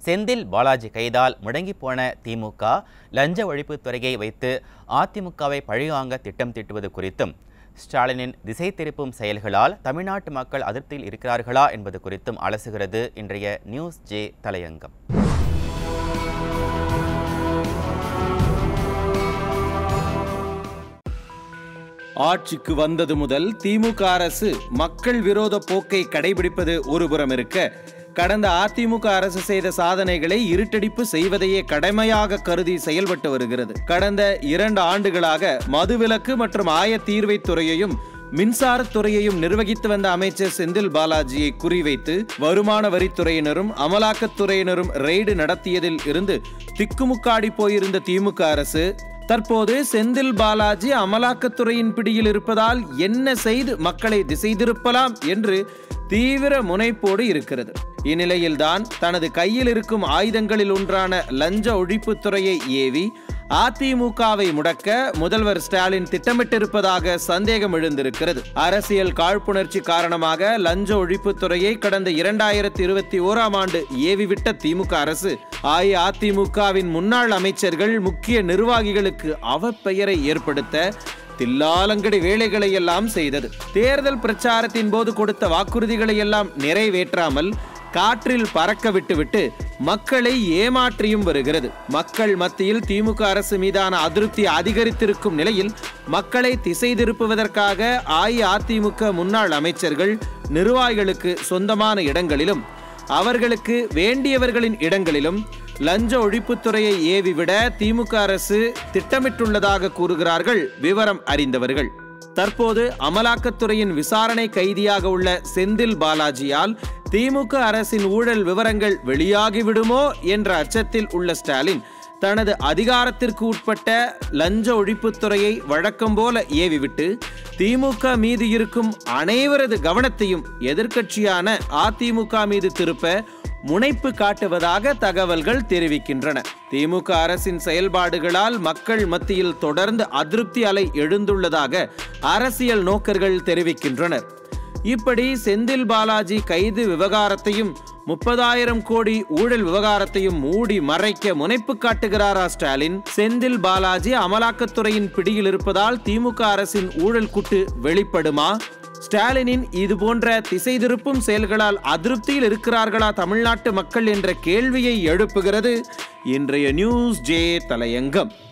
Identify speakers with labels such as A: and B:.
A: செந்தில் பாலாஜி கைதால் முடங்கிப் போன திமுக லஞ்ச ஒழிப்புத் துறையை வைத்து அதிமுகவை பழிவாங்க திட்டம் தீட்டுவது குறித்தும் ஸ்டாலினின் திசை திருப்பும் செயல்களால் தமிழ்நாட்டு மக்கள் அதிருப்தியில் இருக்கிறார்களா என்பது குறித்தும் அலசுகிறது இன்றைய நியூஸ் ஜே தலையங்கம்
B: ஆட்சிக்கு வந்தது முதல் திமுக அரசு மக்கள் விரோத போக்கை கடைபிடிப்பது ஒருபுறம் இருக்க கடந்த அதிமுக அரசு செய்த சாதனைகளை இருட்டடிப்பு செய்வதையே கடமையாக கருதி செயல்பட்டு வருகிறது கடந்த இரண்டு ஆண்டுகளாக மதுவிலக்கு மற்றும் ஆய தீர்வை துறையையும் மின்சாரத்துறையையும் நிர்வகித்து வந்த அமைச்சர் செந்தில் பாலாஜியை குறிவைத்து வருமான வரித்துறையினரும் அமலாக்கத்துறையினரும் ரெய்டு நடத்தியதில் இருந்து திக்குமுக்காடி போயிருந்த திமுக அரசு தற்போது செந்தில் பாலாஜி அமலாக்கத்துறையின் பிடியில் இருப்பதால் என்ன செய்து மக்களை திசை திருப்பலாம் என்று தீவிர முனைப்போடு இருக்கிறது இந்நிலையில்தான் தனது கையில் இருக்கும் ஆயுதங்களில் ஒன்றான லஞ்ச ஒழிப்புத் துறையை ஏவி அதிமுகவை முடக்க முதல்வர் ஸ்டாலின் திட்டமிட்டிருப்பதாக சந்தேகம் எழுந்திருக்கிறது அரசியல் காழ்ப்புணர்ச்சி காரணமாக லஞ்ச ஒழிப்புத் துறையை கடந்த இரண்டாயிரத்தி இருபத்தி ஓராம் ஆண்டு ஏவிவிட்ட திமுக அரசு அஇஅதிமுகவின் முன்னாள் அமைச்சர்கள் முக்கிய நிர்வாகிகளுக்கு அவப்பெயரை ஏற்படுத்த தில்லாலங்கடி வேலைகளை எல்லாம் செய்தது தேர்தல் பிரச்சாரத்தின் போது கொடுத்த வாக்குறுதிகளை எல்லாம் நிறைவேற்றாமல் காற்றில் பறக்க விட்டுவிட்டு மக்களை ஏமாற்றியும் வருகிறது மக்கள் மத்தியில் திமுக அரசு மீதான அதிருப்தி அதிகரித்திருக்கும் நிலையில் மக்களை திசை திருப்புவதற்காக அஇஅதிமுக முன்னாள் அமைச்சர்கள் நிர்வாகிகளுக்கு சொந்தமான இடங்களிலும் அவர்களுக்கு வேண்டியவர்களின் இடங்களிலும் லஞ்ச ஒழிப்புத்துறையை ஏவிவிட திமுக அரசு திட்டமிட்டுள்ளதாக கூறுகிறார்கள் விவரம் அறிந்தவர்கள் தற்போது அமலாக்கத்துறையின் விசாரணை கைதியாக உள்ள செந்தில் பாலாஜியால் திமுக அரசின் ஊழல் விவரங்கள் வெளியாகிவிடுமோ என்ற அச்சத்தில் உள்ள ஸ்டாலின் தனது அதிகாரத்திற்கு உட்பட்ட லஞ்ச ஒழிப்புத்துறையை வழக்கம் போல ஏவிவிட்டு திமுக மீது இருக்கும் அனைவரது கவனத்தையும் எதிர்க்கட்சியான அதிமுக மீது திருப்ப முனைப்பு காட்டுவதாக தகவல்கள் தெரிவிக்கின்றன திமுக அரசின் செயல்பாடுகளால் மக்கள் மத்தியில் தொடர்ந்து அதிருப்தி அலை எழுந்துள்ளதாக அரசியல் நோக்கர்கள் தெரிவிக்கின்றனர் இப்படி செந்தில் பாலாஜி கைது விவகாரத்தையும் முப்பதாயிரம் கோடி ஊழல் விவகாரத்தையும் மூடி மறைக்க முனைப்பு காட்டுகிறாரா ஸ்டாலின் செந்தில் பாலாஜி அமலாக்கத்துறையின் பிடியில் இருப்பதால் திமுக அரசின் ஊழல் குட்டு வெளிப்படுமா ஸ்டாலினின் இது போன்ற திசை திருப்பும் செயல்களால் அதிருப்தியில் இருக்கிறார்களா தமிழ்நாட்டு மக்கள் என்ற கேள்வியை எழுப்புகிறது இன்றைய நியூஸ் ஜே தலையங்கம்